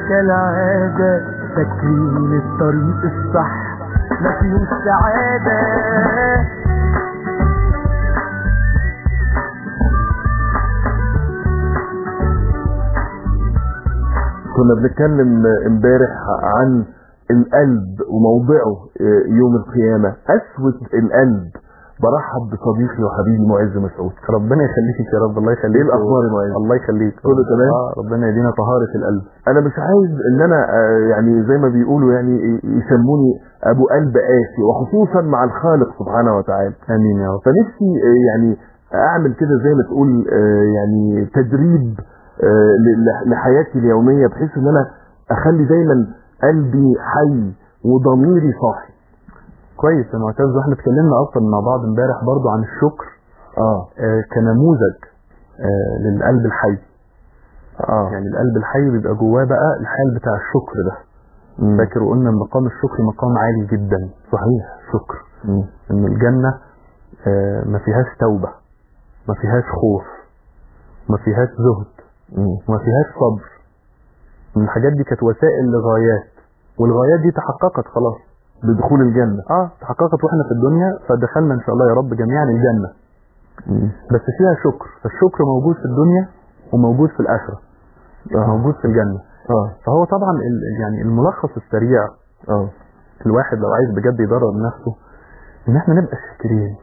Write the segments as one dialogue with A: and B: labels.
A: كالعادة فاكرين الطريق الصح ما فيهوش سعادة
B: كنا بنتكلم امبارح عن القلب وموضعه آه، يوم القيامة قسوة القلب برحب بصديقي وحبيبي معز مسعود
C: ربنا يخليك يا رب الله يخليك
B: ايه الاخبار يا معز
C: الله يخليك
B: كله تمام؟
C: آه ربنا يدينا طهارة القلب
B: انا مش عايز ان انا آه، يعني زي ما بيقولوا يعني يسموني ابو قلب قاسي وخصوصا مع الخالق سبحانه وتعالى
C: امين يا رب
B: فنفسي آه، يعني اعمل كده زي ما تقول آه، يعني تدريب آه، ل- ل- لحياتي اليومية بحيث ان انا اخلي دايما قلبي حي وضميري صاحي
C: كويس يا معتز واحنا اتكلمنا اصلا مع بعض امبارح برضو عن الشكر
B: اه
C: آه كنموذج آه للقلب الحي
B: اه
C: يعني القلب الحي بيبقى جواه بقى الحال بتاع الشكر ده
B: مم.
C: فاكر وقلنا ان مقام الشكر مقام عالي جدا صحيح شكر
B: مم.
C: ان الجنة آه ما فيهاش توبة ما فيهاش خوف ما فيهاش زهد
B: مم.
C: وما فيهاش صبر من الحاجات دي كانت وسائل لغايات والغايات دي تحققت خلاص
B: بدخول الجنة
C: اه تحققت واحنا في الدنيا فدخلنا ان شاء الله يا رب جميعا الجنة
B: مم.
C: بس فيها شكر فالشكر موجود في الدنيا وموجود في الآخرة
B: اه
C: موجود في الجنة
B: اه
C: فهو طبعا ال- يعني الملخص السريع
B: اه
C: الواحد لو عايز بجد يدرب نفسه ان احنا نبقى شاكرين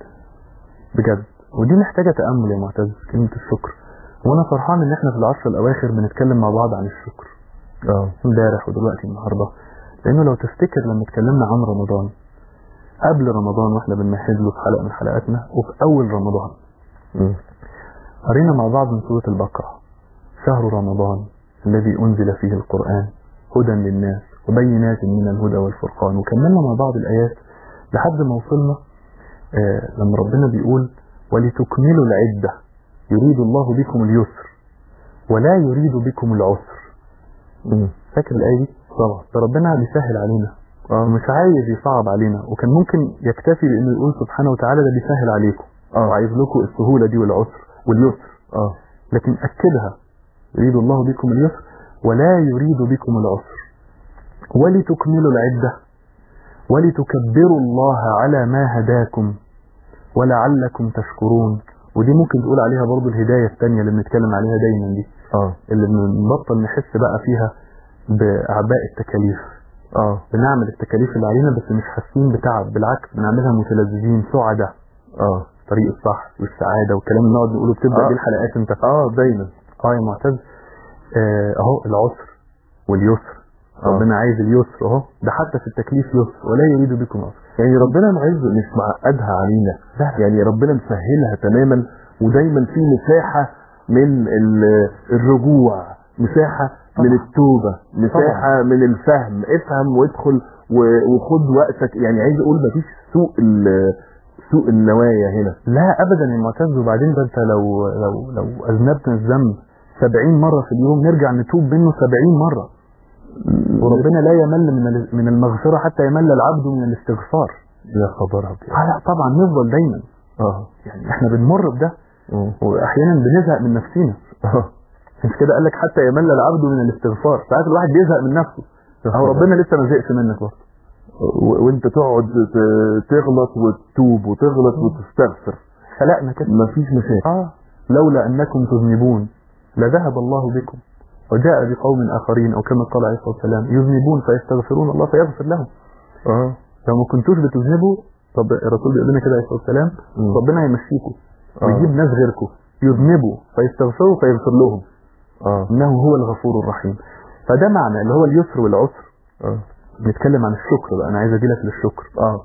C: بجد ودي محتاجة تأمل يا معتز كلمة الشكر وانا فرحان ان احنا في العشر الاواخر بنتكلم مع بعض عن الشكر
B: اه
C: امبارح ودلوقتي النهارده لانه لو تفتكر لما اتكلمنا عن رمضان قبل رمضان واحنا بنمهد له في حلقه من حلقاتنا وفي اول رمضان
B: مم.
C: قرينا مع بعض من سوره البقره شهر رمضان الذي انزل فيه القران هدى للناس وبينات من الهدى والفرقان وكملنا مع بعض الايات لحد ما وصلنا آه لما ربنا بيقول ولتكملوا العده يريد الله بكم اليسر ولا يريد بكم العسر
B: مم.
C: فاكر الآية دي؟ طبعا ده ربنا بيسهل علينا
B: اه
C: مش عايز يصعب علينا وكان ممكن يكتفي بانه يقول سبحانه وتعالى ده بيسهل عليكم
B: اه
C: وعايز لكم السهولة دي والعسر واليسر
B: اه
C: لكن أكدها يريد الله بكم اليسر ولا يريد بكم العسر ولتكملوا العدة ولتكبروا الله على ما هداكم ولعلكم تشكرون ودي ممكن تقول عليها برضو الهداية الثانية اللي بنتكلم عليها دايما دي
B: اه
C: اللي بنبطل نحس بقى فيها بأعباء التكاليف
B: اه
C: بنعمل التكاليف اللي علينا بس مش حاسين بتعب بالعكس بنعملها متلذذين سعداء
B: اه
C: طريق الصح والسعادة والكلام اللي نقعد نقوله بتبدأ
B: آه.
C: بيه الحلقات انت
B: اه دايما
C: اه يا معتز آه، اهو العسر واليسر
B: آه.
C: ربنا عايز اليسر اهو ده حتى في التكليف يسر ولا يريد بكم عسر
B: يعني ربنا معز مش معقدها علينا يعني ربنا مسهلها تماما ودايما في مساحة من ال- الرجوع مساحة من
C: طبعا.
B: التوبة مساحة من الفهم افهم وادخل و- وخد وقتك يعني عايز اقول مفيش سوء ال- سوء النوايا هنا
C: لا ابدا يا معتز وبعدين ده انت لو لو لو اذنبنا الذنب 70 مرة في اليوم نرجع نتوب منه 70 مرة وربنا لا يمل من ال- من المغفرة حتى يمل العبد من الاستغفار
B: يا خبر ابيض
C: آه لا طبعا نفضل دايما
B: اه
C: يعني احنا بنمر بده
B: مم.
C: واحيانا بنزهق من نفسنا
B: اه
C: مش كده قال لك حتى يمل العبد من الاستغفار ساعات الواحد بيزهق من نفسه او ربنا لسه ما زهقش منك برضه
B: و- وانت تقعد ت- تغلط وتتوب وتغلط وتستغفر
C: خلقنا كده
B: مفيش مشاكل
C: اه لولا انكم تذنبون لذهب الله بكم وجاء بقوم اخرين او كما قال عليه الصلاه والسلام يذنبون فيستغفرون الله فيغفر لهم
B: اه
C: لو ما كنتوش بتذنبوا طب الرسول بيقول لنا كده عليه الصلاه والسلام
B: مم.
C: ربنا هيمشيكم
B: آه.
C: ويجيب ناس غيركم يذنبوا فيستغفروا فيغفر لهم
B: اه
C: انه هو الغفور الرحيم فده معنى اللي هو اليسر والعسر
B: اه
C: نتكلم عن الشكر بقى انا عايز اجيلك للشكر
B: اه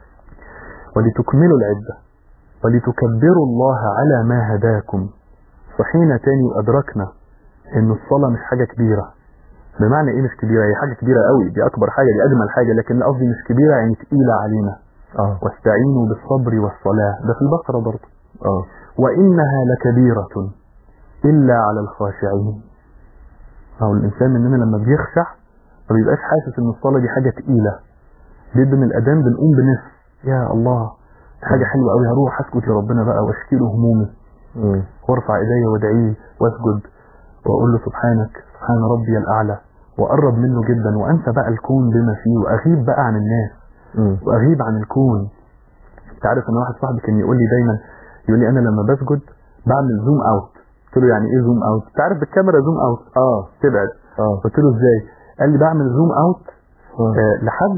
C: ولتكملوا العدة ولتكبروا الله على ما هداكم فحين تاني أدركنا إن الصلاة مش حاجة كبيرة بمعنى إيه مش كبيرة هي حاجة كبيرة قوي دي أكبر حاجة دي أجمل حاجة لكن قصدي مش كبيرة يعني تقيلة علينا
B: اه
C: واستعينوا بالصبر والصلاة ده في البقرة برضه
B: اه
C: وإنها لكبيرة إلا على الخاشعين أو الإنسان مننا لما بيخشع ما بيبقاش حاسس إن الصلاة دي حاجة تقيلة بيبقى من الأذان بنقوم بنصف يا الله حاجة حلوة قوي هروح أسكت لربنا بقى وأشكي له همومي
B: مم.
C: وارفع ايدي وادعيه واسجد واقول له سبحانك سبحان ربي الاعلى واقرب منه جدا وانسى بقى الكون بما فيه واغيب بقى عن الناس
B: مم.
C: واغيب عن الكون انت عارف ان واحد صاحبي كان يقول لي دايما يقول لي انا لما بسجد بعمل زوم اوت قلت له يعني ايه زوم اوت انت عارف بالكاميرا زوم اوت
B: اه
C: تبعد
B: اه
C: قلت له ازاي قال لي بعمل زوم اوت
B: آه.
C: آه لحد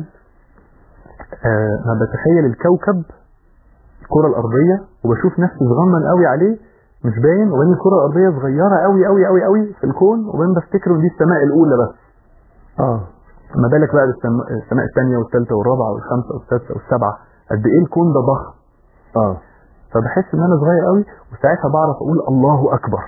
C: آه ما بتخيل الكوكب الكرة الأرضية وبشوف نفسي صغنن قوي عليه مش باين وبين الكرة الأرضية صغيرة قوي قوي قوي قوي في الكون وبين بفتكر ان دي السماء الأولى بس
B: اه
C: ما بالك بقى بالسماء السماء الثانية والثالثة والرابعة والخامسة والسادسة والسابعة قد إيه الكون ده ضخم
B: اه
C: فبحس ان انا صغير قوي وساعتها بعرف اقول الله اكبر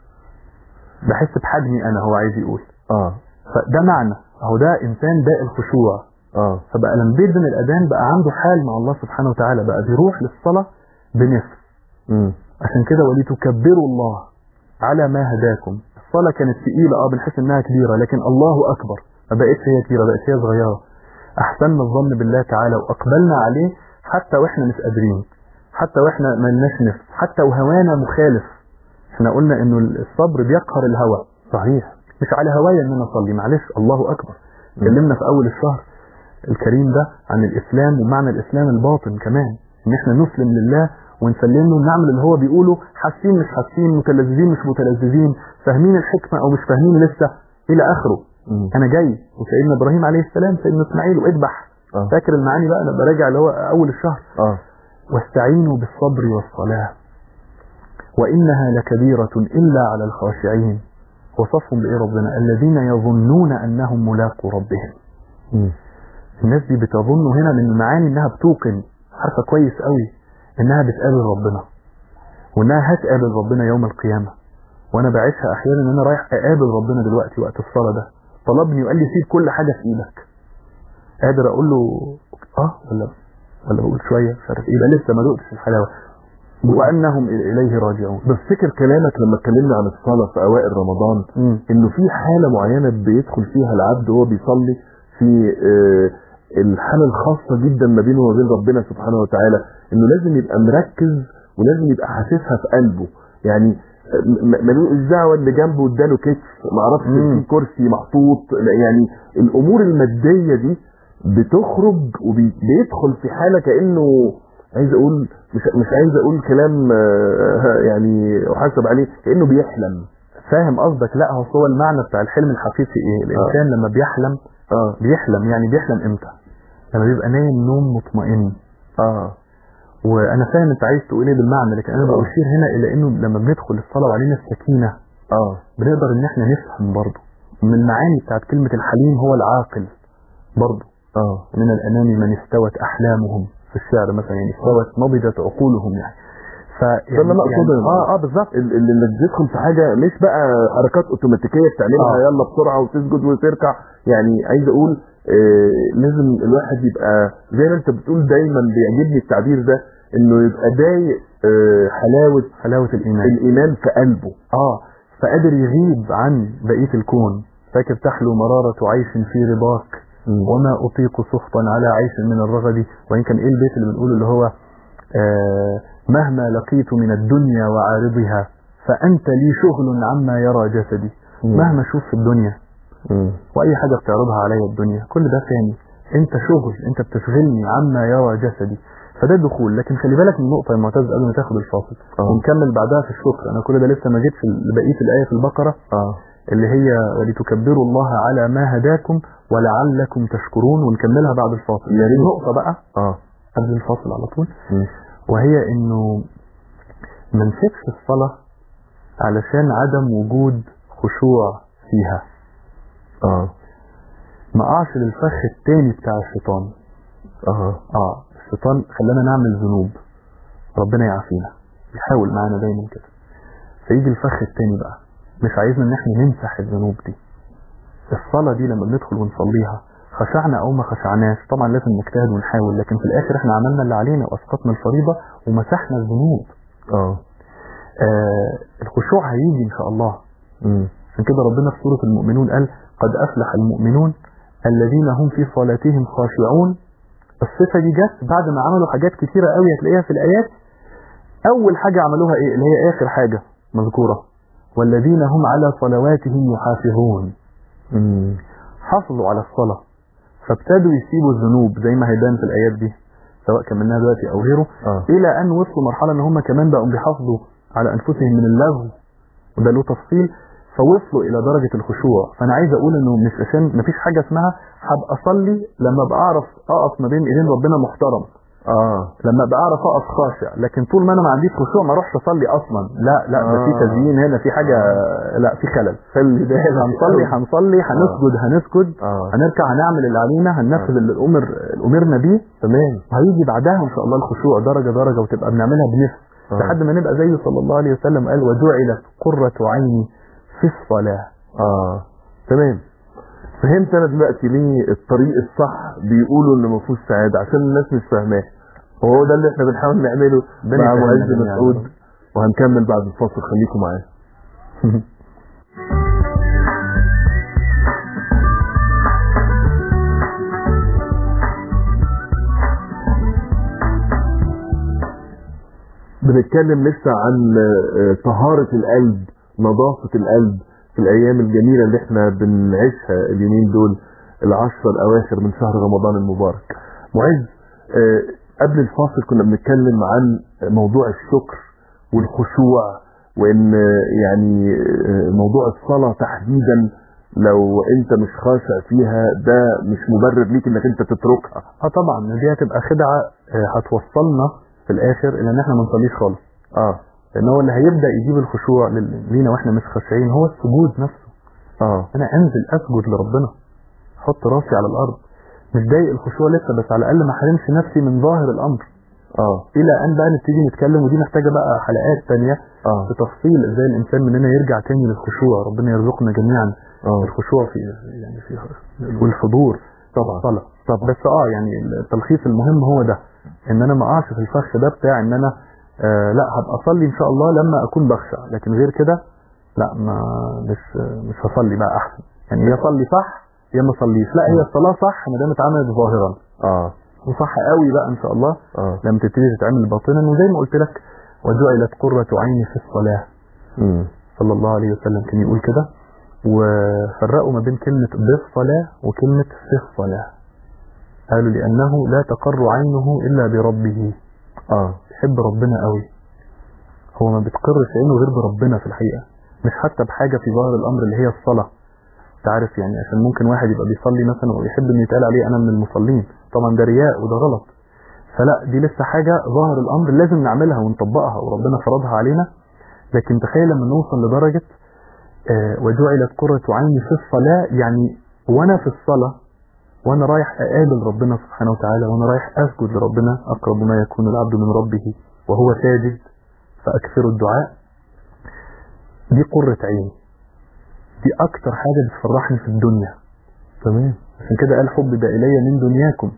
C: بحس بحجمي انا هو عايز يقول
B: اه
C: فده معنى اهو ده انسان ده الخشوع
B: اه
C: فبقى لما بيدن الاذان بقى عنده حال مع الله سبحانه وتعالى بقى بيروح للصلاه بنفس
B: مم.
C: عشان كده ولتكبروا الله على ما هداكم الصلاه كانت تقيله اه بنحس انها كبيره لكن الله اكبر ما بقتش هي كبيره بقت هي صغيره احسننا الظن بالله تعالى واقبلنا عليه حتى واحنا مش قادرين حتى واحنا ملناش نفس حتى وهوانا مخالف احنا قلنا انه الصبر بيقهر الهوى
B: صحيح
C: مش على هوايا ان انا اصلي معلش الله اكبر اتكلمنا في اول الشهر الكريم ده عن الاسلام ومعنى الاسلام الباطن كمان ان احنا نسلم لله ونسلم له ونعمل اللي هو بيقوله حاسين مش حاسين متلذذين مش متلذذين فاهمين الحكمه او مش فاهمين لسه الى اخره
B: مم.
C: انا جاي وسيدنا ابراهيم عليه السلام سيدنا اسماعيل واذبح
B: اه
C: فاكر المعاني بقى انا براجع اللي هو اول الشهر
B: اه
C: واستعينوا بالصبر والصلاة وإنها لكبيرة إلا على الخاشعين وصفهم بإيه ربنا الذين يظنون أنهم ملاقوا ربهم
B: مم.
C: الناس دي بتظن هنا من المعاني إنها بتوقن عارفة كويس قوي إنها بتقابل ربنا وإنها هتقابل ربنا يوم القيامة وأنا بعيشها أحيانا إن أنا رايح أقابل ربنا دلوقتي وقت الصلاة ده طلبني وقال لي سيب كل حاجة في إيدك قادر أقول له آه ولا ولا بقول شوية مش عارف إيه يبقى لسه ما دقتش الحلاوة وأنهم إليه راجعون
B: بفتكر كلامك لما اتكلمنا عن الصلاة في أوائل رمضان
C: مم.
B: انه في حالة معينة بيدخل فيها العبد وهو بيصلي في آه، الحالة الخاصة جدا ما بينه وبين ربنا سبحانه وتعالى انه لازم يبقى مركز ولازم يبقى حاسسها في قلبه يعني م- م- ملوش دعوه اللي جنبه اداله كتف ما اعرفش
C: مم.
B: في كرسي محطوط لا، يعني الامور الماديه دي بتخرج وبيدخل في حاله كانه عايز اقول مش مش عايز اقول كلام آه، يعني احاسب عليه كانه بيحلم
C: فاهم قصدك لا هو هو المعنى بتاع الحلم الحقيقي ايه الانسان لما بيحلم
B: اه
C: بيحلم يعني بيحلم امتى لما بيبقى نايم نوم مطمئن
B: اه
C: وانا فاهم انت عايز تقول ايه بالمعنى لكن انا
B: آه.
C: بشير هنا الى انه لما بندخل الصلاه وعلينا السكينه
B: اه
C: بنقدر ان احنا نفهم برضه من المعاني بتاعت كلمه الحليم هو العاقل برضه
B: اه
C: من الانام من استوت احلامهم في الشعر مثلا يعني استوت نضجت عقولهم يعني ف
B: ده اللي انا اقصده
C: يعني اه اه بالظبط
B: ال- ال- انك تدخل في حاجه مش بقى حركات اوتوماتيكيه بتعملها
C: آه.
B: يلا بسرعه وتسجد وتركع يعني عايز اقول آه لازم الواحد يبقى زي ما انت بتقول دايما بيعجبني التعبير ده انه يبقى ضايق آه حلاوه
C: حلاوه الايمان
B: الايمان في قلبه
C: اه فقادر يغيب عن بقيه الكون فاكر تحلو مرارة عيش في رضاك وما أطيق سخطا على عيش من الرغد وإن كان إيه البيت اللي بنقوله اللي هو آه مهما لقيت من الدنيا وعارضها فأنت لي شغل عما يرى جسدي
B: مم.
C: مهما أشوف في الدنيا
B: مم.
C: وأي حاجة بتعرضها عليا الدنيا كل ده فاني أنت شغل أنت بتشغلني عما يرى جسدي فده دخول لكن خلي بالك من نقطة يا معتز قبل ما تاخد الفاصل
B: آه.
C: ونكمل بعدها في الشكر أنا كل ده لسه ما جيتش لبقية الآية في البقرة
B: اه
C: اللي هي ولتكبروا الله على ما هداكم ولعلكم تشكرون ونكملها بعد الفاصل
B: يا ريت.
C: نقطة بقى
B: اه
C: قبل الفاصل على طول
B: مم.
C: وهي انه ما نسيبش الصلاة علشان عدم وجود خشوع فيها
B: اه
C: ما اقعش للفخ التاني بتاع الشيطان
B: اه
C: اه الشيطان خلانا نعمل ذنوب ربنا يعافينا بيحاول معانا دايما كده فيجي الفخ التاني بقى مش عايزنا ان احنا نمسح الذنوب دي الصلاة دي لما بندخل ونصليها خشعنا او ما خشعناش طبعا لازم نجتهد ونحاول لكن في الاخر احنا عملنا اللي علينا واسقطنا الفريضة ومسحنا الذنوب
B: اه
C: آه الخشوع هيجي ان شاء الله
B: مم.
C: عشان كده ربنا في سورة المؤمنون قال قد افلح المؤمنون الذين هم في صلاتهم خاشعون الصفة دي جت بعد ما عملوا حاجات كتيرة قوي هتلاقيها في الآيات أول حاجة عملوها إيه اللي هي آخر حاجة مذكورة والذين هم على صلواتهم يحافظون
B: مم.
C: حافظوا على الصلاة فابتدوا يسيبوا الذنوب زي ما هيبان في الآيات دي سواء كملناها دلوقتي أو غيره
B: اه
C: إلى أن وصلوا مرحلة إن هم كمان بقوا بيحافظوا على أنفسهم من اللغو وده له تفصيل فوصلوا إلى درجة الخشوع فأنا عايز أقول إنه مش عشان مفيش حاجة اسمها هبقى أصلي لما أبقى أعرف أقف ما بين إيدين ربنا محترم
B: اه
C: لما ابقى اعرف اقف خاشع لكن طول ما انا ما عنديش خشوع ما اروحش اصلي اصلا لا لا ده في
B: آه.
C: تزيين هنا في حاجه لا في خلل
B: خلي بالك
C: هنصلي هنصلي هنسجد هنسجد
B: اه
C: هنركع هنعمل اللي علينا هننفذ اللي الامر اللي امرنا بيه
B: تمام
C: وهيجي بعدها ان شاء الله الخشوع درجه درجه وتبقى بنعملها بنفس
B: آه.
C: لحد ما نبقى زيه صلى الله عليه وسلم قال وجعلت قرة عيني في الصلاة
B: اه تمام فهمت انا دلوقتي ليه الطريق الصح بيقولوا ان ما فيهوش سعاده عشان الناس مش فاهماه وهو ده اللي احنا بنحاول نعمله
C: ربنا
B: مع
C: يفهمنا
B: معز
C: جميعاً.
B: مسعود وهنكمل بعد الفاصل خليكم معانا بنتكلم لسه عن آه، طهارة القلب نظافة القلب في الأيام الجميلة اللي احنا بنعيشها اليومين دول العشرة الأواخر من شهر رمضان المبارك معز آه، قبل الفاصل كنا بنتكلم عن موضوع الشكر والخشوع وإن آه، يعني آه، موضوع الصلاة تحديدا لو انت مش خاشع فيها ده مش مبرر ليك انك انت تتركها
C: اه طبعا دي هتبقى خدعه آه، هتوصلنا في الاخر الى ان احنا ما نصليش خالص
B: اه
C: لان هو اللي هيبدا يجيب الخشوع لل- لينا واحنا مش خاشعين هو السجود نفسه
B: اه
C: انا انزل اسجد لربنا احط راسي على الارض مش ضايق الخشوع لسه بس على الاقل ما احرمش نفسي من ظاهر الامر
B: اه
C: الى ان بقى نبتدي نتكلم ودي محتاجه بقى حلقات تانية
B: اه
C: في تفصيل ازاي الانسان مننا يرجع تاني للخشوع ربنا يرزقنا جميعا
B: اه
C: الخشوع في يعني في والحضور
B: طبعا
C: الصلاه طب بس اه يعني التلخيص المهم هو ده ان انا ما اقعش في الفخ ده بتاع ان انا آه لا هبقى اصلي ان شاء الله لما اكون بخشع لكن غير كده لا ما مش مش هصلي بقى احسن يعني يا اصلي صح يا ما اصليش لا هي الصلاه صح ما دام اتعملت ظاهرا
B: اه
C: وصح قوي بقى ان شاء الله
B: اه
C: لما تبتدي تتعمل باطنا وزي ما قلت لك وجعلت قرة عيني في الصلاة
B: امم
C: صلى الله عليه وسلم كان يقول كده وفرقوا ما بين كلمة بالصلاة وكلمة في الصلاة قالوا لأنه لا تقر عينه إلا بربه
B: اه
C: يحب ربنا قوي هو ما بتقرش عينه غير بربنا في الحقيقة مش حتى بحاجة في ظاهر الأمر اللي هي الصلاة تعرف يعني عشان ممكن واحد يبقى بيصلي مثلا ويحب انه يتقال عليه انا من المصلين طبعا ده رياء وده غلط فلا دي لسه حاجة ظاهر الامر لازم نعملها ونطبقها وربنا فرضها علينا لكن تخيل لما نوصل لدرجة آه وجعلت قرة عيني في الصلاة يعني وانا في الصلاة وانا رايح اقابل ربنا سبحانه وتعالى وانا رايح اسجد لربنا اقرب ما يكون العبد من ربه وهو ساجد فاكثروا الدعاء دي قرة عيني دي اكتر حاجة بتفرحني في الدنيا
B: تمام
C: عشان كده قال حبب الي من دنياكم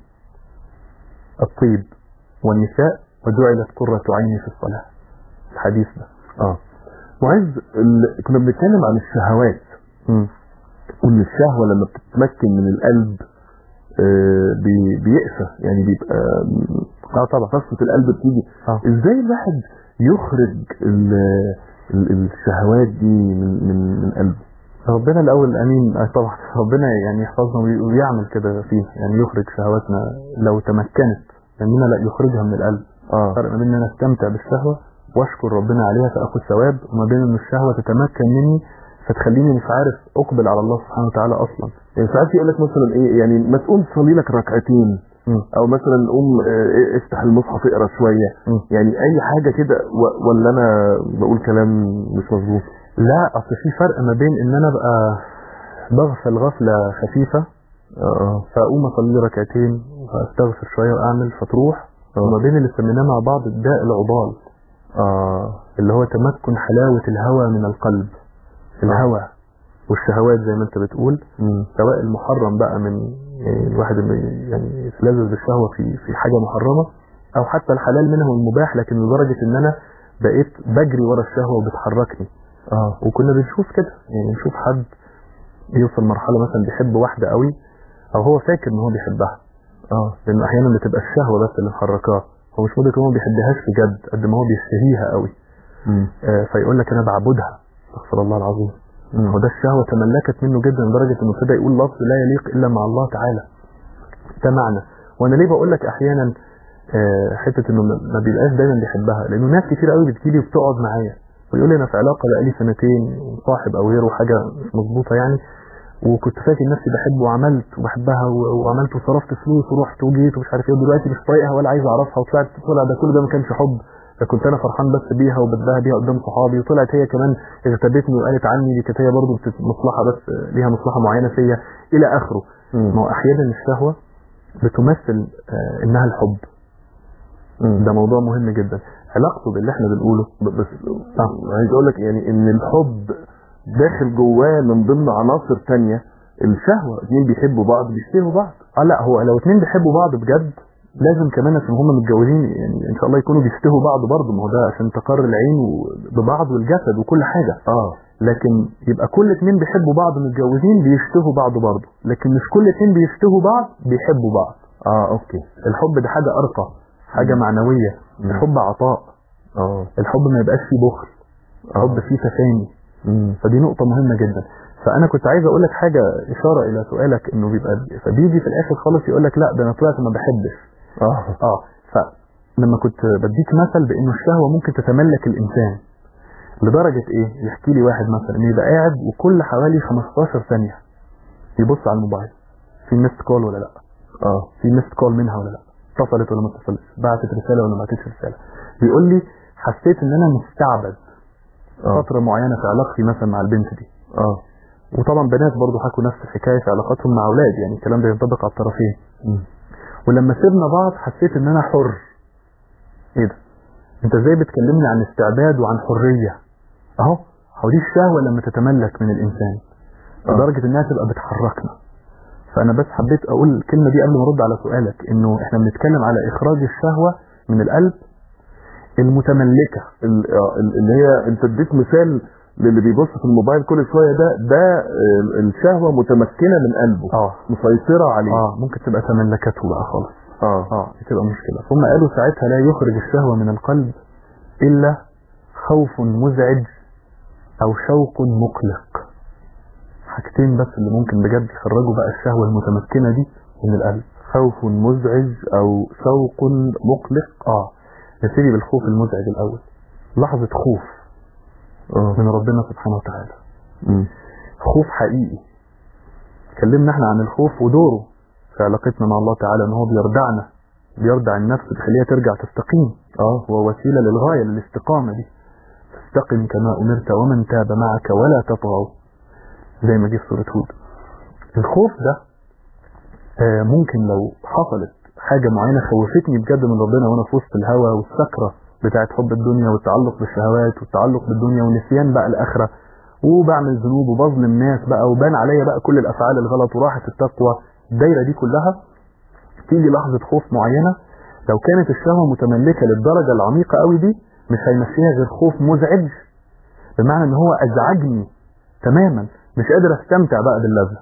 C: الطيب والنساء وجعلت قرة عيني في الصلاة الحديث ده
B: اه معز ال... كنا بنتكلم عن الشهوات
C: مم.
B: وان الشهوة لما بتتمكن من القلب آه بي... بيقسى يعني بيبقى
C: اه طبعا
B: قسوة القلب بتيجي
C: اه
B: ازاي الواحد يخرج ال... ال... الشهوات دي من من, من قلبه
C: ربنا الاول امين آه طبعا ربنا يعني يحفظنا وي- ويعمل كده فيه يعني يخرج شهواتنا لو تمكنت لاننا لا يخرجها من القلب
B: اه
C: فرق ما بين ان انا استمتع بالشهوه واشكر ربنا عليها فاخد ثواب وما بين ان الشهوه تتمكن مني فتخليني مش عارف اقبل على الله سبحانه وتعالى اصلا
B: يعني ساعات يقول لك مثلا ايه يعني ما تقوم تصلي لك ركعتين
C: مم.
B: او مثلا قوم آه، افتح المصحف اقرا شويه
C: مم.
B: يعني اي حاجه كده و- ولا انا بقول كلام مش مظبوط
C: لا اصل في فرق ما بين ان انا ابقى بغفل غفله خفيفه
B: اه
C: فاقوم اصلي ركعتين واستغفر شويه واعمل فتروح
B: آه.
C: وما بين اللي سميناه مع بعض الداء العضال
B: اه
C: اللي هو تمكن حلاوه الهوى من القلب الهوى والشهوات زي ما انت بتقول
B: مم.
C: سواء المحرم بقى من يعني الواحد اللي يعني يتلذذ بالشهوه في في حاجه محرمه او حتى الحلال منها والمباح لكن لدرجه ان انا بقيت بجري ورا الشهوه وبتحركني
B: اه
C: وكنا بنشوف كده يعني نشوف حد يوصل مرحله مثلا بيحب واحده قوي او هو فاكر ان هو بيحبها
B: اه
C: لان احيانا بتبقى الشهوه بس اللي محركاه هو مش مدرك ان هو ما بيحبهاش بجد قد ما هو بيشتهيها قوي
B: مم.
C: آه فيقول لك انا بعبدها استغفر الله العظيم
B: مم.
C: هو ده الشهوة تملكت منه جدا لدرجة انه ابتدى يقول لفظ لا يليق الا مع الله تعالى ده معنى وانا ليه بقول لك احيانا آه، حتة انه ما ما بيبقاش دايما بيحبها لانه ناس كتير قوي بتجيلي وبتقعد معايا ويقول لي انا في علاقة بقالي سنتين وصاحب او غيره حاجة مش مظبوطة يعني وكنت فاكر نفسي بحبه وعملت وبحبها و- وعملت وصرفت فلوس ورحت وجيت ومش عارف ايه ودلوقتي مش طايقها ولا عايز اعرفها وطلعت طلع ده كل ده ما كانش حب ده كنت انا فرحان بس بيها وبتباهى بيها قدام صحابي وطلعت هي كمان اغتابتني وقالت عني دي كانت هي برضه بتت- مصلحه بس ليها مصلحه معينه فيا الى اخره ما هو احيانا الشهوه بتمثل آه، انها الحب
B: مم.
C: ده موضوع مهم جدا علاقته باللي احنا بنقوله
B: ب- بس عايز اقول لك يعني ان الحب داخل جواه من ضمن عناصر تانية الشهوة اتنين بيحبوا بعض بيشتهوا بعض
C: اه لا هو لو اتنين بيحبوا بعض بجد لازم كمان عشان هما متجوزين يعني ان شاء الله يكونوا بيشتهوا بعض برضه ما هو ده عشان تقر العين و- ببعض والجسد وكل حاجه
B: اه
C: لكن يبقى كل اتنين بيحبوا بعض متجوزين بيشتهوا بعض برضه لكن مش كل اتنين بيشتهوا بعض بيحبوا بعض
B: اه اوكي
C: الحب ده حاجه ارقى حاجه معنويه
B: مم.
C: الحب عطاء
B: اه
C: الحب ما يبقاش فيه بخل الحب فيه تفاني
B: مم.
C: فدي نقطة مهمة جدا فأنا كنت عايز أقول لك حاجة إشارة إلى سؤالك إنه بيبقى فبيجي في الآخر خالص يقول لك لا ده أنا طلعت ما بحبش
B: اه
C: اه فلما كنت بديك مثل بانه الشهوه ممكن تتملك الانسان لدرجه ايه يحكي لي واحد مثلا انه يبقى قاعد وكل حوالي 15 ثانيه يبص على الموبايل في ميست كول ولا لا
B: اه
C: في ميست كول منها ولا لا اتصلت ولا ما اتصلتش بعتت رساله ولا ما بعتتش رساله بيقول لي حسيت ان انا مستعبد
B: اه
C: فتره معينه في علاقتي مثلا مع البنت دي
B: اه
C: وطبعا بنات برضو حكوا نفس الحكايه في علاقاتهم مع اولاد يعني الكلام ده ينطبق على الطرفين
B: مم.
C: ولما سيبنا بعض حسيت ان انا حر ايه ده انت ازاي بتكلمني عن استعباد وعن حرية اهو هو دي الشهوة لما تتملك من الانسان
B: آه.
C: لدرجة انها تبقى بتحركنا فانا بس حبيت اقول الكلمة دي قبل ما ارد على سؤالك انه احنا بنتكلم على اخراج الشهوة من القلب المتملكة
B: ال- آه، ال- اللي هي انت اديت مثال للي بيبص في الموبايل كل شويه ده ده آه، الشهوه متمكنه من قلبه
C: اه
B: مسيطره عليه
C: اه ممكن تبقى تملكته بقى خالص
B: اه
C: اه دي تبقى مشكلة ثم قالوا ساعتها لا يخرج الشهوة من القلب إلا خوف مزعج أو شوق مقلق حاجتين بس اللي ممكن بجد يخرجوا بقى الشهوة المتمكنة دي من القلب
B: خوف مزعج او شوق مقلق
C: اه نبتدي بالخوف المزعج الأول لحظة خوف
B: اه
C: من ربنا سبحانه وتعالى
B: مم.
C: خوف حقيقي اتكلمنا احنا عن الخوف ودوره في علاقتنا مع الله تعالى ان هو بيردعنا بيردع النفس بيخليها ترجع تستقيم
B: اه
C: هو وسيلة للغاية للاستقامة دي فاستقم كما أمرت ومن تاب معك ولا تطغوا زي ما جه في سورة هود الخوف ده آه، ممكن لو حصلت حاجة معينة خوفتني بجد من ربنا وأنا في وسط الهوى والسكرة بتاعت حب الدنيا والتعلق بالشهوات والتعلق بالدنيا ونسيان بقى الآخرة وبعمل ذنوب وبظلم ناس بقى وبان عليا بقى كل الأفعال الغلط وراحت التقوى الدايرة دي كلها تيجي لحظة خوف معينة لو كانت الشهوة متملكة للدرجة العميقة قوي دي مش هيمشيها غير خوف مزعج بمعنى ان هو ازعجني تماما مش قادر استمتع بقى باللذة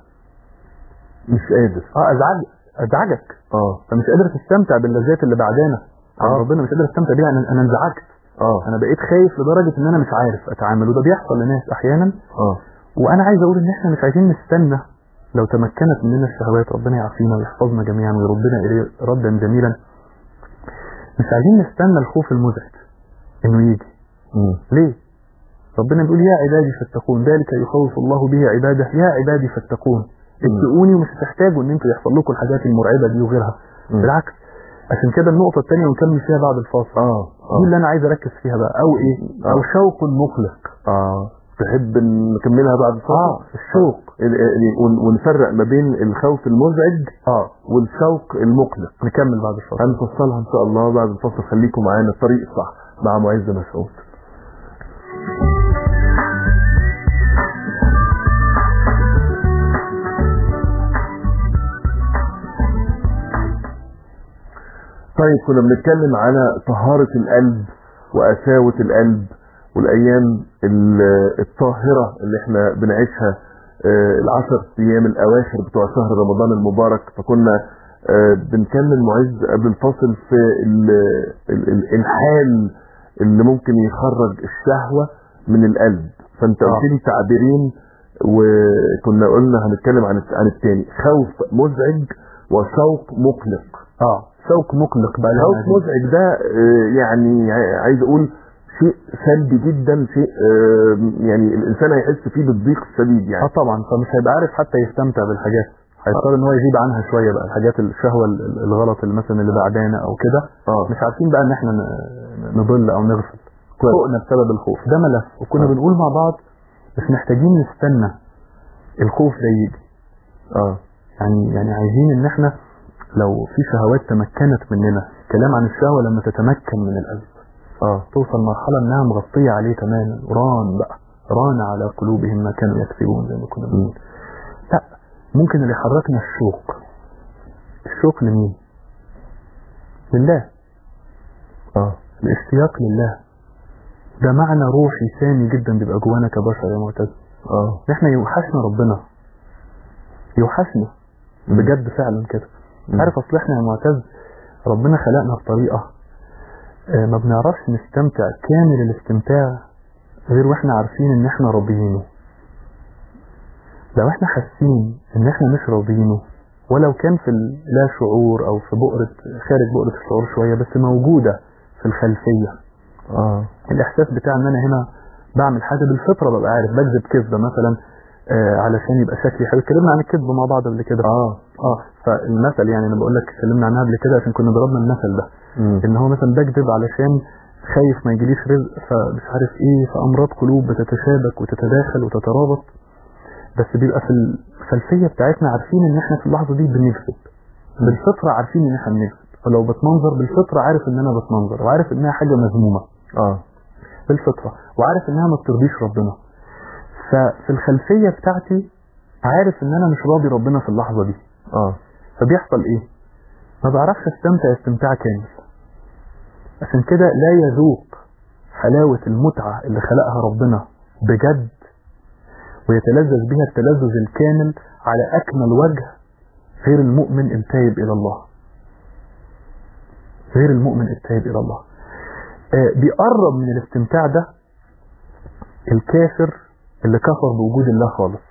B: مش قادر
C: اه ازعج ازعجك
B: اه
C: فمش قادر تستمتع باللذات اللي بعدانا عن
B: آه.
C: ربنا مش قادر استمتع بيها انا انا انزعجت
B: اه
C: انا بقيت خايف لدرجة ان انا مش عارف اتعامل وده بيحصل لناس احيانا
B: اه
C: وانا عايز اقول ان احنا مش عايزين نستنى لو تمكنت مننا الشهوات ربنا يعافينا ويحفظنا جميعا ويردنا اليه ردا جميلا مش عايزين نستنى الخوف المزعج انه يجي
B: مم.
C: ليه ربنا بيقول يا عبادي فاتقون ذلك يخوف الله به عباده يا عبادي فاتقون اتقوني ومش هتحتاجوا ان انتوا يحصل لكم الحاجات المرعبه دي وغيرها
B: مم.
C: بالعكس عشان كده النقطه الثانيه ونكمل فيها بعد الفاصل
B: اه
C: دي
B: اه
C: اللي انا عايز اركز فيها بقى او ايه او
B: آه.
C: شوق مقلق
B: اه تحب نكملها بعد الفاصل
C: اه الشوق
B: ال- ال- ون- ونفرق ما بين الخوف المزعج
C: اه
B: والشوق المقلق
C: نكمل بعد الفاصل
B: هنفصلها ان شاء الله بعد الفاصل خليكم معانا الطريق الصح مع معز مسعود طيب كنا بنتكلم على طهارة القلب وقساوة القلب والأيام ال- الطاهرة اللي احنا بنعيشها آه، العشر أيام الأواخر بتوع شهر رمضان المبارك فكنا آه، بنكمل معز قبل الفاصل في ال- ال- ال- الحال اللي ممكن يخرج الشهوة من القلب فانت
C: آه.
B: قلت لي تعبيرين وكنا قلنا هنتكلم عن عن الثاني خوف مزعج وشوق مقلق
C: اه شوق مقلق بقى
B: خوف
C: لنا دي.
B: مزعج ده آه، يعني ع- عايز اقول شيء سلبي جدا شيء آه، يعني الانسان هيحس فيه بالضيق الشديد
C: اه
B: يعني
C: طبعا فمش هيبقى عارف حتى يستمتع بالحاجات هيضطر ان هو يغيب عنها شويه بقى الحاجات الشهوه ال- ال- الغلط اللي مثلا اللي بعدانا او كده
B: اه
C: مش عارفين بقى ان احنا ن- نضل او نغفل
B: كويس.
C: فوقنا بسبب الخوف ده ملف وكنا
B: آه.
C: بنقول مع بعض مش محتاجين نستنى الخوف ده يجي
B: اه
C: يعني يعني عايزين ان احنا لو في شهوات تمكنت مننا كلام عن الشهوه لما تتمكن من القلب
B: اه
C: توصل مرحله انها مغطيه عليه تماما ران بقى ران على قلوبهم ما كانوا يكسبون زي ما كنا بنقول لا ممكن اللي يحركنا الشوق الشوق لمين لله
B: اه
C: الاشتياق لله ده معنى روحي سامي جدا بيبقى جوانا كبشر يا معتز
B: اه
C: ان احنا يوحشنا ربنا يوحشنا بجد فعلا كده
B: مم.
C: عارف اصل احنا يا معتز ربنا خلقنا بطريقه آه، ما بنعرفش نستمتع كامل الاستمتاع غير واحنا عارفين ان احنا راضيينه لو احنا حاسين ان احنا مش راضيينه ولو كان في لا شعور او في بؤرة خارج بؤرة الشعور شوية بس موجودة في الخلفية
B: اه
C: الاحساس بتاع ان انا هنا بعمل حاجة بالفطرة ببقى عارف بكذب كذبة مثلا آه علشان يبقى شكلي حلو اتكلمنا عن الكذب مع بعض قبل كده
B: اه
C: اه فالمثل يعني انا بقول لك اتكلمنا عنها قبل كده عشان كنا ضربنا المثل ده
B: مم.
C: ان هو مثلا بكذب علشان خايف ما يجيليش رزق فمش عارف ايه فامراض قلوب بتتشابك وتتداخل وتترابط بس بيبقى في الخلفيه بتاعتنا عارفين ان احنا في اللحظه دي بنكذب بالفطره عارفين ان احنا بنكذب فلو بتمنظر بالفطره عارف ان انا بتمنظر وعارف انها حاجه مذمومه
B: اه
C: بالفطره وعارف انها ما بترضيش ربنا ففي الخلفيه بتاعتي عارف ان انا مش راضي ربنا في اللحظه دي
B: اه
C: فبيحصل ايه ما بعرفش استمتع استمتاع كامل عشان كده لا يذوق حلاوة المتعة اللي خلقها ربنا بجد ويتلذذ بها التلذذ الكامل على أكمل وجه غير المؤمن التائب إلى الله غير المؤمن التائب إلى الله آه بيقرب من الاستمتاع ده الكافر اللي كفر بوجود الله خالص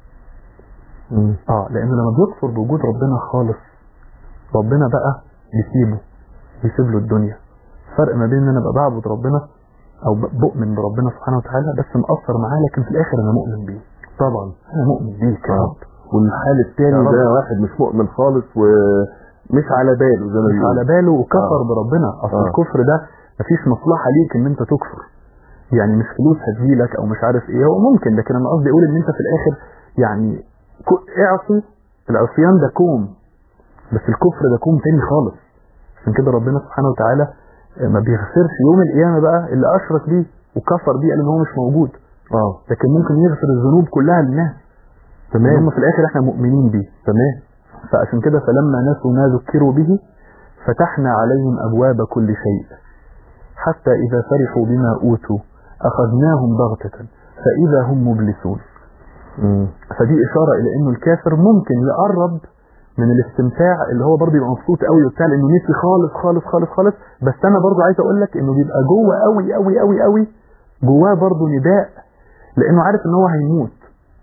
B: مم.
C: اه لانه لما بيكفر بوجود ربنا خالص ربنا بقى بيسيبه بيسيب له الدنيا فرق ما بين ان انا ابقى بعبد ربنا او ب- بؤمن بربنا سبحانه وتعالى بس مقصر معاه لكن في الاخر انا مؤمن بيه
B: طبعا
C: انا مؤمن بيك يا
B: آه.
C: رب
B: والحال التاني
C: يا رب.
B: ده واحد مش مؤمن خالص ومش على باله زي ما
C: مش
B: بيقولوا.
C: على باله وكفر
B: آه.
C: بربنا اصل
B: آه.
C: الكفر ده مفيش مصلحه ليك ان انت تكفر يعني مش فلوس هتجيلك او مش عارف ايه هو ممكن لكن انا قصدي اقول ان انت في الاخر يعني كو- اعصي العصيان ده كوم بس الكفر ده كوم تاني خالص عشان كده ربنا سبحانه وتعالى ما بيغفرش يوم القيامه بقى اللي اشرك بيه وكفر بيه قال ان هو مش موجود
B: اه
C: لكن ممكن يغفر الذنوب كلها للناس
B: تمام.
C: هم في الاخر احنا مؤمنين بيه
B: تمام
C: فعشان كده فلما نسوا ما ذكروا به فتحنا عليهم أبواب كل شيء حتى إذا فرحوا بما أوتوا أخذناهم بغتة فإذا هم مبلسون
B: مم.
C: فدي إشارة إلى إنه الكافر ممكن يقرب من الاستمتاع اللي هو برضه يبقى مبسوط قوي وبتاع لأنه نسي خالص خالص خالص خالص بس أنا برضه عايز أقول لك إنه بيبقى جوه قوي قوي قوي قوي جواه برضه نداء لأنه عارف إن هو هيموت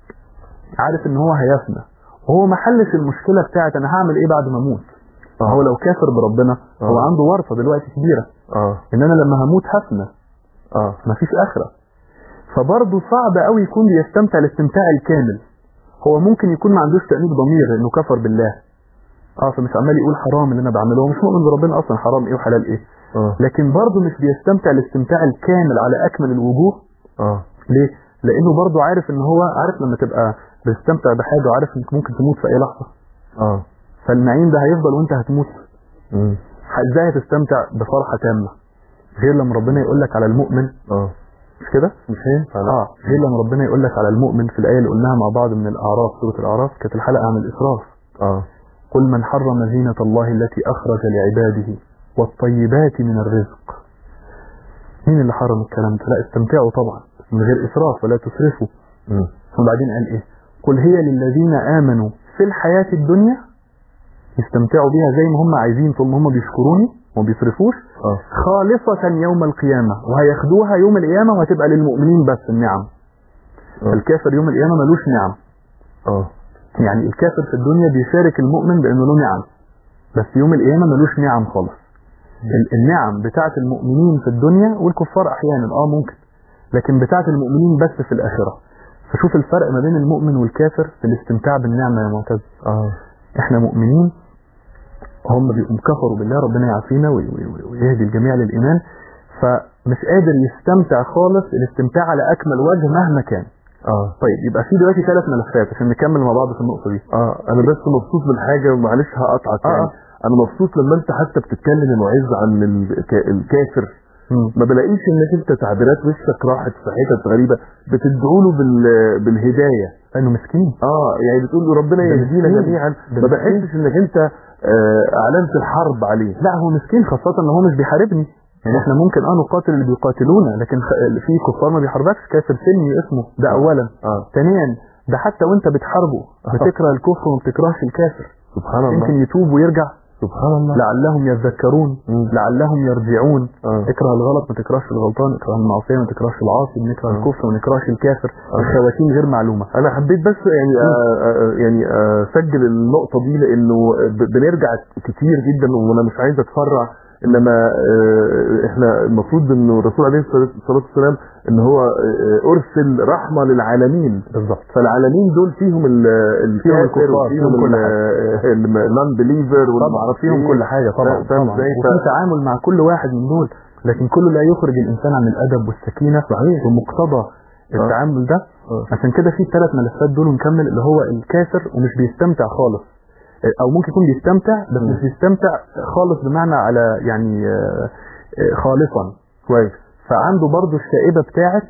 C: عارف إن هو هيفنى وهو ما حلش المشكلة بتاعت أنا هعمل إيه بعد ما أموت
B: آه.
C: هو لو كافر بربنا هو
B: آه.
C: عنده ورطة دلوقتي كبيرة
B: اه
C: إن أنا لما هموت هفنى
B: اه
C: مفيش آخرة فبرضه صعب قوي يكون بيستمتع الاستمتاع الكامل هو ممكن يكون ما عندوش تأنيب ضمير لأنه كفر بالله اه فمش عمال يقول حرام اللي انا بعمله هو مش مؤمن بربنا اصلا حرام ايه وحلال ايه
B: اه
C: لكن برضه مش بيستمتع الاستمتاع الكامل على اكمل الوجوه
B: اه
C: ليه لانه برضه عارف ان هو عارف لما تبقى بتستمتع بحاجه وعارف انك ممكن تموت في اي لحظه
B: اه
C: فالنعيم ده هيفضل وانت هتموت
B: مم.
C: ازاي هتستمتع بفرحه تامه غير لما ربنا يقول لك على المؤمن
B: اه
C: مش كده
B: مش هينفع لا
C: اه غير لما ربنا يقول لك على المؤمن في الايه اللي قلناها مع بعض من الاعراف سوره الاعراف كانت الحلقه عن الاسراف
B: اه
C: قل من حرم زينة الله التي أخرج لعباده والطيبات من الرزق مين اللي حرم الكلام ده لا استمتعوا طبعا بس من غير إسراف ولا تسرفوا
B: مم.
C: وبعدين قال إيه قل هي للذين آمنوا في الحياة الدنيا يستمتعوا بيها زي ما هم عايزين طول ما هم بيشكروني وما بيصرفوش
B: اه
C: خالصة يوم القيامة وهياخدوها يوم القيامة وهتبقى للمؤمنين بس النعم
B: آه.
C: الكافر يوم القيامة ملوش نعم
B: اه
C: يعني الكافر في الدنيا بيشارك المؤمن بانه له نعم بس يوم القيامة ملوش نعم خالص ال- النعم بتاعة المؤمنين في الدنيا والكفار احيانا اه ممكن لكن بتاعة المؤمنين بس في الاخرة فشوف الفرق ما بين المؤمن والكافر في الاستمتاع بالنعمة يا معتز
B: اه
C: احنا مؤمنين هم بيقوم كفروا بالله ربنا يعافينا وي- وي- وي- ويهدي الجميع للايمان فمش قادر يستمتع خالص الاستمتاع على اكمل وجه مهما كان
B: اه
C: طيب يبقى في دلوقتي ثلاث ملفات عشان نكمل مع بعض في النقطه دي
B: اه انا بس مبسوط من حاجه ومعلش هقطعك
C: آه،
B: يعني
C: آه.
B: انا مبسوط لما انت حتى بتتكلم يا معز عن الك- الكافر
C: مم.
B: ما بلاقيش انك انت تعبيرات وشك راحت في حتت غريبه بتدعو له بال... بالهدايه
C: لانه مسكين
B: اه يعني بتقول له ربنا
C: ده
B: يهدينا
C: مسكين.
B: جميعا
C: ده
B: ما
C: مسكين.
B: بحسش انك انت آه اعلنت الحرب عليه
C: لا هو مسكين خاصة ان هو مش بيحاربني يعني احنا ممكن اه نقاتل اللي بيقاتلونا لكن خ- في كفار ما بيحاربكش كافر سلمي اسمه ده اولا
B: اه
C: ثانيا ده حتى وانت بتحاربه بتكره الكفر وما بتكرهش الكافر
B: سبحان
C: يمكن
B: الله
C: يتوب ويرجع
B: سبحان الله
C: لعلهم يذكرون
B: مم.
C: لعلهم يرجعون
B: اه
C: اكره الغلط ما تكرهش الغلطان اكره المعصية ما تكرهش العاصي بنكره
B: آه.
C: الكفر ما نكرهش الكافر الخواتيم غير معلومة
B: انا حبيت بس يعني آه آه يعني آه اسجل النقطه دي لانه ب- بنرجع كتير جدا وانا مش عايز اتفرع انما آه احنا المفروض انه الرسول عليه الصلاه والسلام ان هو آه ارسل رحمه للعالمين
C: بالظبط
B: فالعالمين دول فيهم ال-
C: فيهم
B: الكافر
C: الكفار،
B: وفيهم
C: فيهم كل
B: النون بليفر
C: طبعا فيهم كل حاجة طبعا
B: فاهم
C: طبعا
B: ازاي؟
C: وفي تعامل مع كل واحد من دول لكن كله لا يخرج الإنسان عن الأدب والسكينة
B: صحيح.
C: ومقتضى التعامل ده
B: آه.
C: عشان كده في الثلاث ملفات دول ونكمل اللي هو الكافر ومش بيستمتع خالص أو ممكن يكون بيستمتع بس
B: مم.
C: مش بيستمتع خالص بمعنى على يعني آه، آه، خالصا
B: كويس
C: فعنده برضو الشائبة بتاعت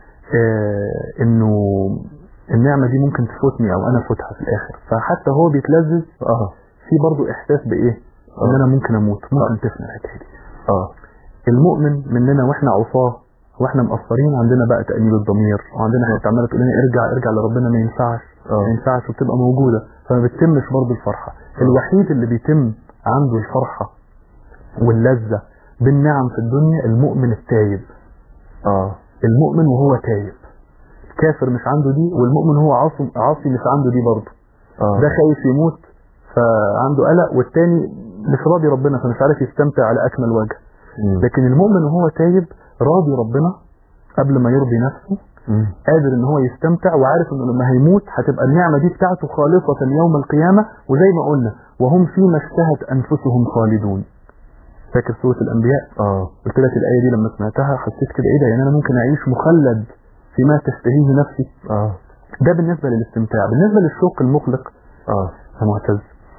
C: آه، انه النعمة دي ممكن تفوتني او انا فوتها في الاخر فحتى هو بيتلذذ
B: اه
C: في برضو احساس بايه ان
B: آه.
C: انا ممكن اموت ممكن تفنى الحكايه دي
B: اه
C: المؤمن مننا واحنا عصاه واحنا مقصرين عندنا بقى تأنيب الضمير وعندنا حته عماله تقول لنا ارجع ارجع لربنا ما ينفعش
B: آه.
C: ما ينفعش وبتبقى موجوده فما بتتمش برضو الفرحه الوحيد اللي بيتم عنده الفرحه واللذه بالنعم في الدنيا المؤمن التايب
B: اه
C: المؤمن وهو تايب الكافر مش عنده دي والمؤمن هو عاصي عاصي مش عنده دي برضه
B: اه
C: ده خايف يموت فعنده قلق والتاني مش راضي ربنا فمش عارف يستمتع على اكمل وجه
B: مم.
C: لكن المؤمن وهو تايب راضي ربنا قبل ما يرضي نفسه
B: مم.
C: قادر ان هو يستمتع وعارف انه لما هيموت هتبقى النعمه دي بتاعته خالصه يوم القيامه وزي ما قلنا وهم فيما اشتهت انفسهم خالدون فاكر سوره الانبياء
B: اه
C: قلت لك الايه دي لما سمعتها حسيت كده ايه ده يعني انا ممكن اعيش مخلد فيما تشتهيه نفسي
B: اه
C: ده بالنسبه للاستمتاع بالنسبه للشوق المقلق
B: اه
C: يا معتز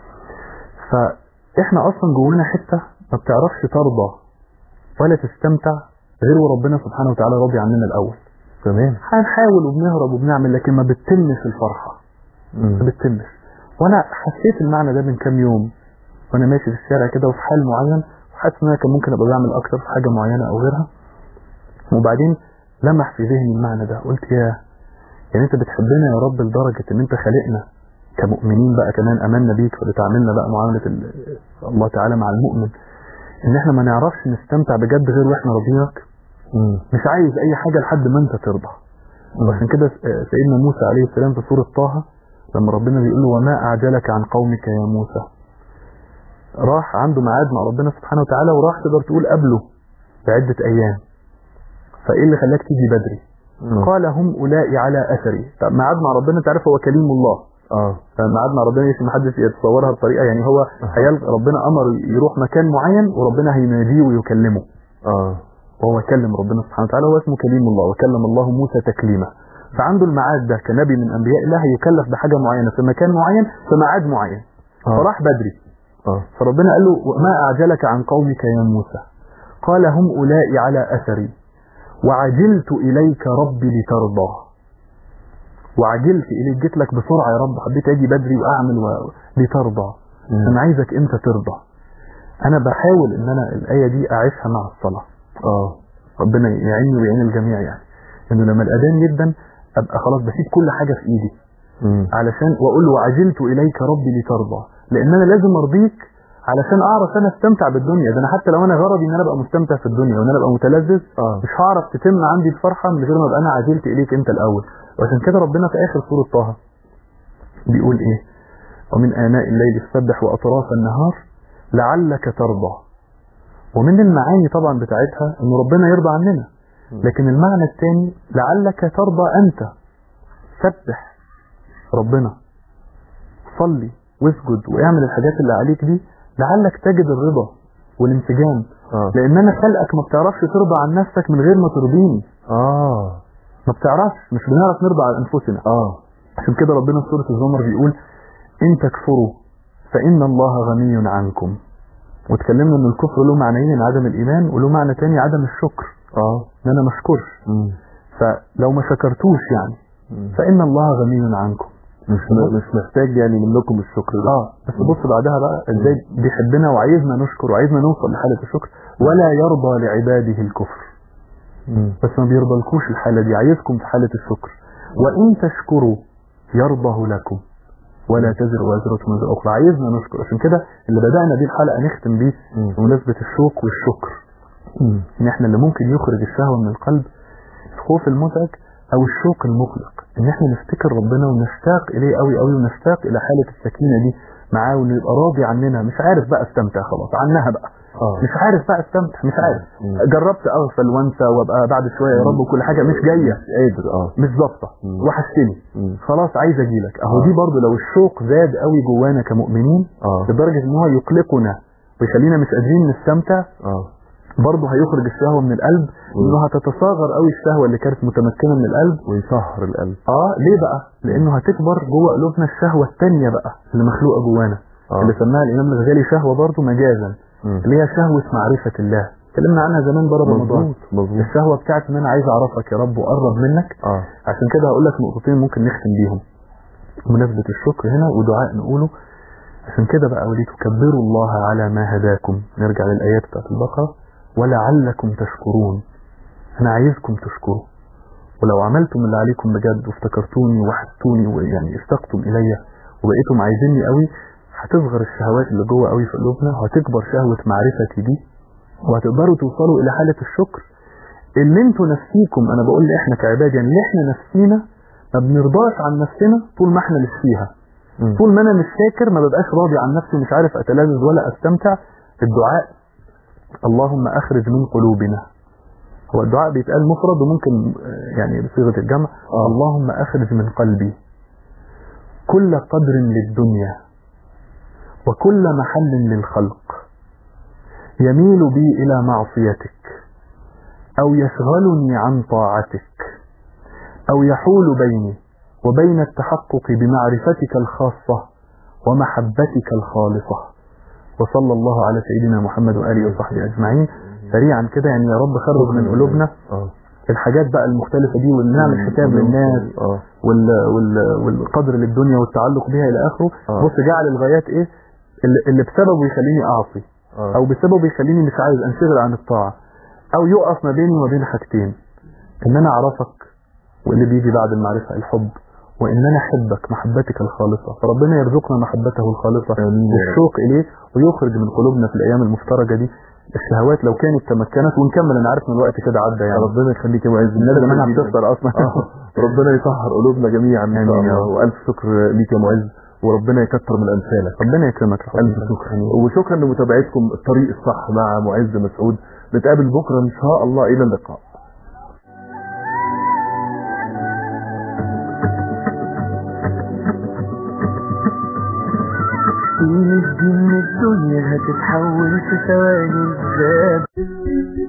C: فاحنا اصلا جوانا حته ما بتعرفش ترضى ولا تستمتع غير وربنا سبحانه وتعالى راضي عننا الاول
B: تمام
C: هنحاول وبنهرب وبنعمل لكن ما بتتمش الفرحه
B: مم.
C: ما بتتمش وانا حسيت المعنى ده من كام يوم وانا ماشي في الشارع كده وفي حال معين وحاسس ان انا كان ممكن ابقى بعمل اكتر في حاجه معينه او غيرها وبعدين لمح في ذهني المعنى ده قلت يا يعني انت بتحبنا يا رب لدرجه ان انت خلقنا كمؤمنين بقى كمان امنا بيك فبتعاملنا بقى معامله ال- الله تعالى مع المؤمن ان احنا ما نعرفش نستمتع بجد غير واحنا راضيينك
B: مم.
C: مش عايز اي حاجه لحد ما انت ترضى وعشان كده س- سيدنا موسى عليه السلام في سورة طه لما ربنا بيقول له وما أعجلك عن قومك يا موسى راح عنده ميعاد مع ربنا سبحانه وتعالى وراح تقدر تقول قبله بعدة أيام فإيه اللي خلاك تيجي بدري
B: مم.
C: قال هم أولئي على أثري طب ميعاد مع ربنا أنت عارف هو كليم الله
B: اه
C: فميعاد مع ربنا يمكن محدش يتصورها بطريقة يعني هو هيل ربنا أمر يروح مكان معين وربنا هيناديه ويكلمه
B: اه
C: وهو كلم ربنا سبحانه وتعالى هو اسمه كليم الله وكلم الله موسى تكليما فعنده الميعاد ده كنبي من انبياء الله هيكلف بحاجه معينه في مكان معين في ميعاد معين
B: آه.
C: فراح بدري
B: اه
C: فربنا قال له ما اعجلك عن قومك يا موسى قال هم اولئي على اثري وعجلت اليك ربي لترضى وعجلت اليك جيت لك بسرعه يا رب حبيت اجي بدري واعمل و... لترضى
B: مم.
C: انا عايزك انت ترضى انا بحاول ان انا الايه دي اعيشها مع الصلاه
B: اه
C: ربنا يعيني ويعين الجميع يعني انه لما الاذان يبدا ابقى خلاص بسيب كل حاجه في ايدي
B: مم.
C: علشان واقول له وعجلت اليك ربي لترضى لان انا لازم ارضيك علشان اعرف انا استمتع بالدنيا ده انا حتى لو انا غرضي ان انا ابقى مستمتع في الدنيا وان انا ابقى متلذذ
B: اه
C: مش هعرف تتم عندي الفرحه من غير ما ابقى انا عزلت اليك انت الاول وعشان كده ربنا في اخر سوره طه بيقول ايه ومن اناء الليل فسبح واطراف النهار لعلك ترضى ومن المعاني طبعا بتاعتها ان ربنا يرضى عننا لكن المعنى الثاني لعلك ترضى انت سبح ربنا صلي واسجد واعمل الحاجات اللي عليك دي لعلك تجد الرضا والانسجام
B: اه
C: لان انا خلقك ما بتعرفش ترضى عن نفسك من غير ما ترضيني
B: اه
C: ما بتعرفش مش بنعرف نرضى عن انفسنا
B: اه
C: عشان كده ربنا في سوره الزمر بيقول ان تكفروا فان الله غني عنكم واتكلمنا ان الكفر له معنيين عدم الايمان وله معنى تاني عدم الشكر
B: اه
C: ان انا ما اشكرش
B: مم.
C: فلو ما شكرتوش يعني
B: مم.
C: فان الله غني عنكم
B: مش مش محتاج يعني منكم الشكر ده
C: اه بس بص بعدها بقى ازاي بيحبنا وعايزنا نشكر وعايزنا نوصل لحاله الشكر ولا يرضى لعباده الكفر
B: مم.
C: بس ما بيرضلكوش الحالة دي عايزكم في حالة الشكر وإن تشكروا يرضه لكم ولا تزر وازرة وزر أخرى عايزنا نشكر عشان كده اللي بدأنا بيه الحلقة نختم بيه
B: مم.
C: بمناسبة الشوق والشكر
B: مم.
C: إن إحنا اللي ممكن يخرج الشهوة من القلب الخوف المزعج أو الشوق المقلق إن إحنا نفتكر ربنا ونشتاق إليه قوي قوي ونشتاق إلى حالة السكينة دي معاه وإنه يبقى راضي عننا مش عارف بقى استمتع خلاص عنها بقى
B: اه
C: مش عارف بقى استمتع مش عارف
B: مم.
C: جربت اغفل وانسى وابقى بعد شويه يا رب وكل حاجه مش جايه
B: مش قادر اه
C: مش ظابطه
B: مم.
C: وحشتني
B: مم.
C: خلاص عايز اجيلك اهو
B: آه.
C: دي برضو لو الشوق زاد قوي جوانا كمؤمنين
B: اه
C: لدرجه ان هو يقلقنا ويخلينا مش قادرين نستمتع
B: اه
C: برضه هيخرج الشهوه من القلب انه هتتصاغر قوي الشهوه اللي كانت متمكنه من القلب
B: ويسهر القلب
C: اه ليه بقى لانه هتكبر جوه قلوبنا الشهوه الثانيه بقى اللي مخلوقه جوانا
B: اه
C: اللي سماها الامام الغزالي شهوه برضه مجازا
B: مم.
C: اللي هي شهوه معرفه الله اتكلمنا عنها زمان بره رمضان
B: مظبوط مظبوط
C: الشهوه بتاعت ان انا عايز اعرفك يا رب واقرب منك
B: اه
C: عشان كده هقول لك نقطتين ممكن نختم بيهم بمناسبة الشكر هنا ودعاء نقوله عشان كده بقى ولتكبروا الله على ما هداكم نرجع للآيات بتاعت البقرة ولعلكم تشكرون أنا عايزكم تشكروا ولو عملتم اللي عليكم بجد وافتكرتوني وحدتوني ويعني اشتقتم إلي وبقيتم عايزيني قوي هتصغر الشهوات اللي جوه قوي في قلوبنا وهتكبر شهوة معرفتي دي وهتقدروا توصلوا إلى حالة الشكر اللي انتوا نفسيكم انا بقول احنا كعباد يعني اللي احنا نفسينا ما بنرضاش عن نفسنا طول ما احنا مش فيها
B: مم.
C: طول ما انا مش فاكر ما ببقاش راضي عن نفسي ومش عارف اتلذذ ولا استمتع الدعاء اللهم اخرج من قلوبنا هو الدعاء بيتقال مفرد وممكن آه، يعني بصيغه الجمع
B: آه.
C: اللهم اخرج من قلبي كل قدر للدنيا وكل محل للخلق يميل بي الى معصيتك او يشغلني عن طاعتك او يحول بيني وبين التحقق بمعرفتك الخاصة ومحبتك الخالصة وصلى الله على سيدنا محمد وآله وصحبه أجمعين سريعا كده يعني يا رب خرج من قلوبنا
B: اه
C: الحاجات بقى المختلفة دي ونعمل حساب للناس
B: اه
C: وال وال والقدر للدنيا والتعلق بها إلى آخره
B: آه.
C: بص جعل الغايات إيه اللي, اللي بسببه يخليني أعصي
B: اه
C: أو بسببه يخليني مش عايز أنشغل عن الطاعة أو يقف ما بيني وما بين حاجتين إن أنا أعرفك واللي بيجي بعد المعرفة الحب وإن أنا أحبك محبتك الخالصة فربنا يرزقنا محبته الخالصة
B: آمين يا رب.
C: والشوق إليه ويخرج من قلوبنا في الأيام المفترجة دي الشهوات لو كانت تمكنت ونكمل أنا عارف إن الوقت كده عدى يعني
B: ربنا يخليك يا معز
C: الناس زمانها بتفطر أصلا
B: آه. ربنا يطهر قلوبنا جميعا ان شاء
C: آمين يا
B: الله
C: رب.
B: والف شكر ليك يا معز وربنا يكتر من امثالك
C: ربنا يكرمك يا
B: الف
C: حبيبي.
B: شكر وشكرا لمتابعتكم الطريق الصح مع معز مسعود نتقابل بكره ان شاء الله الى اللقاء
A: في دي من الدنيا هتتحول في ثواني الذهب